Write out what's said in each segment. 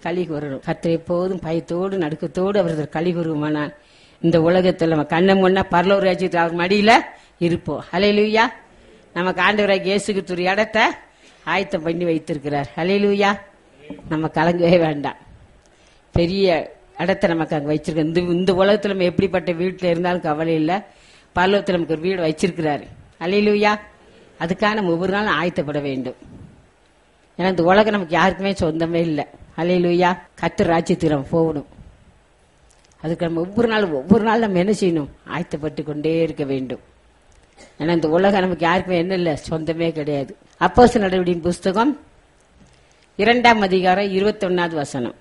களி கூறணும் கர்த்தர் எப்போதும் பயத்தோடு நடுக்கத்தோடு அவர் களி கூறுமானான் இந்த உலகத்தில் நம்ம கண்ணை முன்னா பரலோர் ராஜ்யத்தில் அவர் மடியில இருப்போம் ஹalleluya நமக்கு ஆண்டவராக இயேசுக்கு ஒரு இடத்த ஆயத்தம் பண்ணி வைத்திருக்கிறார் ஹalleluya நம்ம கலங்கவே வேண்டாம் பெரிய இடத்த நமக்கு அங்க வச்சிருக்க இந்த இந்த உலகத்துல நம்ம எப்படிப்பட்ட வீட்டுல இருந்தாலும் கவலை இல்லை பரலோகத்தில் நமக்கு ஒரு வீடு வச்சிருக்கிறாரு ஹalleluya அதுக்காக நம்ம ஒவ்வொரு நாளும் ஆயத்தப்பட வேண்டும் ஏன்னா இந்த உலகம் நமக்கு யாருக்குமே சொந்தமே இல்லை ஹalleluya கத்து ராஜ்யத்துக்கு நம்ம போகணும் அதுக்கு நம்ம ஒவ்வொரு நாளும் ஒவ்வொரு நாள் நம்ம என்ன செய்யணும் ஆயத்தப்பட்டு கொண்டே இருக்க வேண்டும் ஏன்னா இந்த உலகம் நமக்கு யாருக்குமே என்ன இல்லை சொந்தமே கிடையாது அப்போஸ் நடவடிக்கையின் புஸ்தகம் இரண்டாம் அதிகாரம் இருபத்தொன்னாவது வசனம்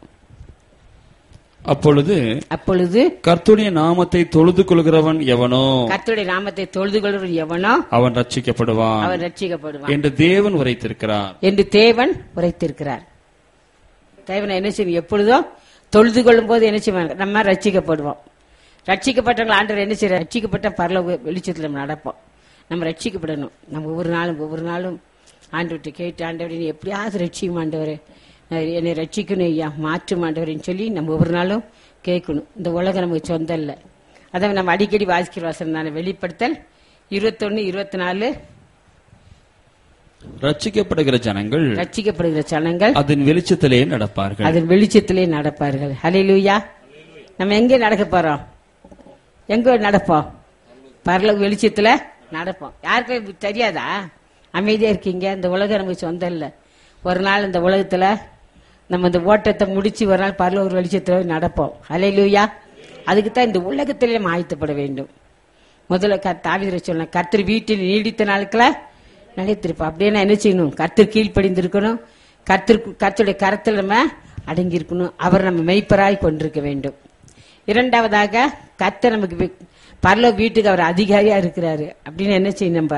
அப்பொழுது அப்பொழுது கர்த்துடைய நாமத்தை தொழுது கொள்கிறவன் எவனோ கர்த்தருடைய நாமத்தை தொழுது கொள்வர் எவனோ அவன் ரட்சிக்கப்படுவான் அவன் ரட்சிக்கப்படுவான் என்று தேவன் உரைத்திருக்கிறார் என்று தேவன் உரைத்திருக்கிறார் தேவனை என்ன செய்யும் எப்பொழுதும் தொழுது கொள்ளும் போது என்ன செய்வாங்க நம்ம ரட்சிக்கப்படுவோம் ரட்சிக்கப்பட்டவங்க ஆண்டவர் என்ன செய்யற ரட்சிக்கப்பட்ட பரலோக வெளிச்சத்தில் நம்ம நடப்போம் நம்ம ரட்சிக்கப்படணும் நம்ம ஒவ்வொரு நாளும் ஒவ்வொரு நாளும் ஆண்டவர்கிட்ட கேட்டு ஆண்டவரை நீ எப்படியாவது ரட்சிக்கும் ஆண்டவரே நான் என்னை ரட்சிக்கணும் ஐயா மாற்றும் ஆண்டவரேன்னு சொல்லி நம்ம ஒவ்வொரு நாளும் கேட்கணும் இந்த உலகம் நமக்கு சொந்தம் இல்லை அதான் நம்ம அடிக்கடி வாசிக்கிற வசனம் தானே வெளிப்படுத்தல் இருபத்தொன்னு இருபத்தி நாலு ரட்சிக்கப்படுகிற ஜனங்கள் ரட்சிக்கப்படுகிற ஜனங்கள் அதன் வெளிச்சத்திலே நடப்பார்கள் அதன் வெளிச்சத்திலே நடப்பார்கள் ஹalleluya நம்ம எங்கே நடக்க போறோம் எங்க நடப்போம் பரலோக வெளிச்சத்துல நடப்போம் யாருக்கும் தெரியாதா அமைதியா இருக்கீங்க இந்த உலகம் நமக்கு சொந்தம் இல்ல ஒரு நாள் இந்த உலகத்துல நம்ம இந்த ஓட்டத்தை முடிச்சு ஒரு நாள் பரலோக வெளிச்சத்துல நடப்போம் ஹalleluya அதுக்கு தான் இந்த உலகத்திலே நம்ம ஆயத்தப்பட வேண்டும் முதல்ல தாவிர சொன்ன கர்த்தர் வீட்டில் நீடித்த நாட்கள நிலைத்திருப்போம் அப்படியே நான் என்ன செய்யணும் கர்த்தர் கீழ்ப்படிந்திருக்கணும் கர்த்தர் கர்த்தருடைய கரத்தில் நம்ம அடங்கி இருக்கணும் அவர் நம்ம மெய்ப்பராய் கொண்டிருக்க வேண்டும் இரண்டாவதாக கர்த்தர் நமக்கு வி- பரலோக வீட்டுக்கு அவர் அதிகாரியா இருக்கிறாரு அப்படின்னு என்ன செய்யணும் நம்ம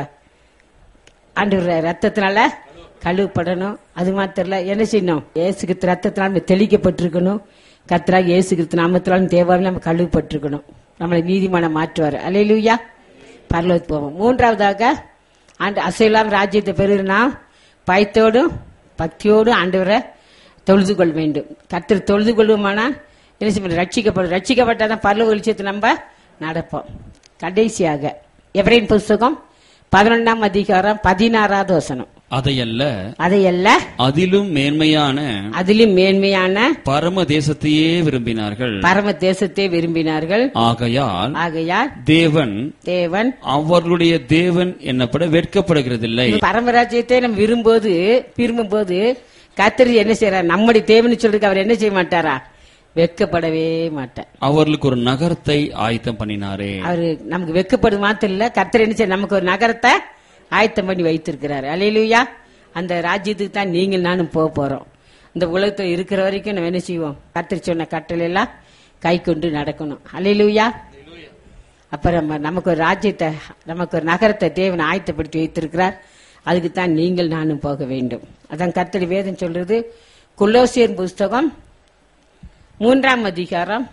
ஆண்டவர் ரத்தத்தினால கழுவப்படணும் அது மாத்திரம் இல்ல என்ன செய்யணும் இயேசுக்கு ரத்தத்தினால் நம்ம தெளிக்கப்பட்டிருக்கணும் கர்த்தராக இயேசுக்கு நாமத்தினாலும் தேவாவில் நம்ம கழுவப்பட்டிருக்கணும் நம்மளை நீதிமானம் மாற்றுவார் அலையிலுயா பரலோகத்து போவோம் மூன்றாவதாக ஆண்டு அசைலாம் ராஜ்யத்தை பெறுனா பயத்தோடும் பக்தியோடும் ஆண்டவரை தொழுது கொள்ள வேண்டும் கர்த்தர் தொழுது கொள்வோமானால் என்ன செய்ய ரட்சிக்கப்படும் ரட்சிக்கப்பட்டாதான் பரலோக வெளிச்சத்தை நம்ம நடப்போம் கடைசியாக எவரின் புஸ்தகம் பதினொன்றாம் அதிகாரம் பதினாறாவது வசனம் அதையல்ல அதையல்ல அதிலும் மேன்மையான அதிலும் மேன்மையான பரம தேசத்தையே விரும்பினார்கள் பரம தேசத்தை விரும்பினார்கள் ஆகையால் ஆகையால் தேவன் தேவன் அவர்களுடைய தேவன் என்னப்பட வெட்கப்படுகிறதில்லை பரமராஜ்யத்தை நம்ம விரும்போது விரும்பும்போது கத்திரி என்ன செய்யறார் நம்முடைய தேவன் சொல்றதுக்கு அவர் என்ன செய்ய மாட்டாரா வெட்கப்படவே மாட்டார் அவர்களுக்கு ஒரு நகரத்தை ஆயத்தம் பண்ணினாரே அவரு நமக்கு வெட்கப்படு மாத்திரம் இல்ல கர்த்தர் என்ன செய்ய நமக்கு ஒரு நகரத்தை ஆயத்தம் பண்ணி வைத்திருக்கிறாரு அலையிலுயா அந்த ராஜ்யத்துக்கு தான் நீங்கள் நானும் போக போறோம் இந்த உலகத்துல இருக்கிற வரைக்கும் நம்ம என்ன செய்வோம் கர்த்தர் சொன்ன கட்டளை எல்லாம் கை கொண்டு நடக்கணும் அலையிலுயா அப்ப நம்ம நமக்கு ஒரு ராஜ்யத்தை நமக்கு ஒரு நகரத்தை தேவன் ஆயத்தப்படுத்தி வைத்திருக்கிறார் அதுக்கு தான் நீங்கள் நானும் போக வேண்டும் அதான் கர்த்தடி வேதம் சொல்றது குலோசியர் புஸ்தகம் மூன்றாம் அதிகாரம்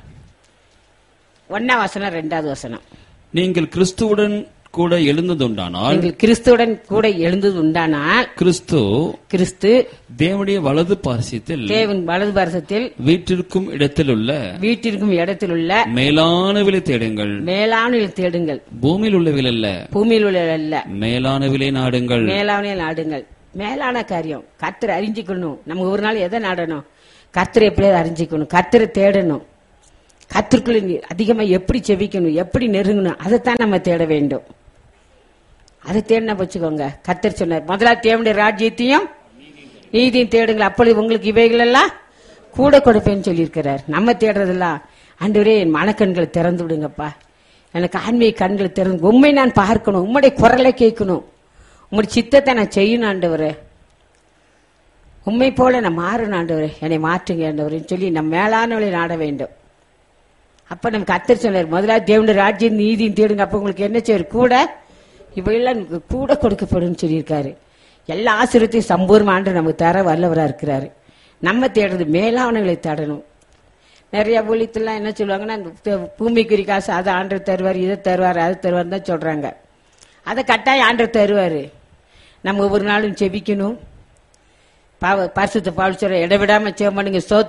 ஒன்னாம் வசனம் ரெண்டாவது வசனம் நீங்கள் கிறிஸ்துவுடன் கூட எழுந்ததுண்டானால் நீங்கள் கிறிஸ்துவுடன் கூட எழுந்தது உண்டானால் கிறிஸ்து கிறிஸ்து தேவனுடைய வலது பாரசியத்தில் தேவன் வலது பாரசத்தில் வீட்டிற்கும் இடத்தில் உள்ள வீட்டிற்கும் இடத்தில் உள்ள மேலானவிலை தேடுங்கள் மேலான தேடுங்கள் பூமியில் உள்ளவில் அல்ல பூமியில் உள்ள அல்ல மேலானவிலை நாடுங்கள் மேலான நாடுங்கள் மேலான காரியம் கர்த்தரை அறிஞ்சிக்கணும் நம்ம ஒரு நாள் எதை நாடணும் கர்த்தரை எப்படியாவது அறிஞ்சிக்கணும் கர்த்தரை தேடணும் கர்த்தருக்குள்ள அதிகமா எப்படி செவிக்கணும் எப்படி நெருங்கணும் அதைத்தான் நம்ம தேட வேண்டும் அதை தேடினா வச்சுக்கோங்க கர்த்தர் சொன்னார் முதல்ல தேவனுடைய ராஜ்யத்தையும் நீதியும் தேடுங்கள் அப்பொழுது உங்களுக்கு இவைகள் எல்லாம் கூட கொடுப்பேன்னு சொல்லியிருக்கிறார் நம்ம தேடுறதெல்லாம் ஆண்டவரே என் மனக்கண்களை திறந்து விடுங்கப்பா எனக்கு ஆன்மீக கண்களை திறந்து உண்மை நான் பார்க்கணும் உம்முடைய குரலை கேட்கணும் உம்முடைய சித்தத்தை நான் செய்யணும் ஆண்டவரே உண்மை போல நான் மாறணும் ஆண்டவரே என்னை மாற்றுங்க ஆண்டவரேன்னு சொல்லி நம்ம மேலானவளை நாட வேண்டும் அப்ப நம்ம கத்தர் சொன்னார் முதலாவது தேவனுடைய ராஜ்யம் நீதியும் தேடுங்க அப்ப உங்களுக்கு என்ன செய்யும் கூட இவையெல்லாம் நமக்கு கூட கொடுக்கப்படும் சொல்லியிருக்காரு எல்லா ஆசிரியத்தையும் சம்பூர்ண ஆண்டு நமக்கு தர வல்லவரா இருக்கிறாரு நம்ம தேடுறது மேலானவங்களை தேடணும் நிறைய ஊழியத்தெல்லாம் என்ன சொல்லுவாங்கன்னா இந்த த- பூமிக்குரிய காசு அதை ஆண்டர் தருவார் இதை தருவார் அதை தருவார் தான் சொல்றாங்க அதை கட்டாயம் ஆண்டர் தருவாரு நம்ம ஒவ்வொரு நாளும் செபிக்கணும் பாவ பரிசுத்த பாவ சொல்ற இடைவிடாம சேவ் பண்ணுங்க ஸ்தோத்திரம்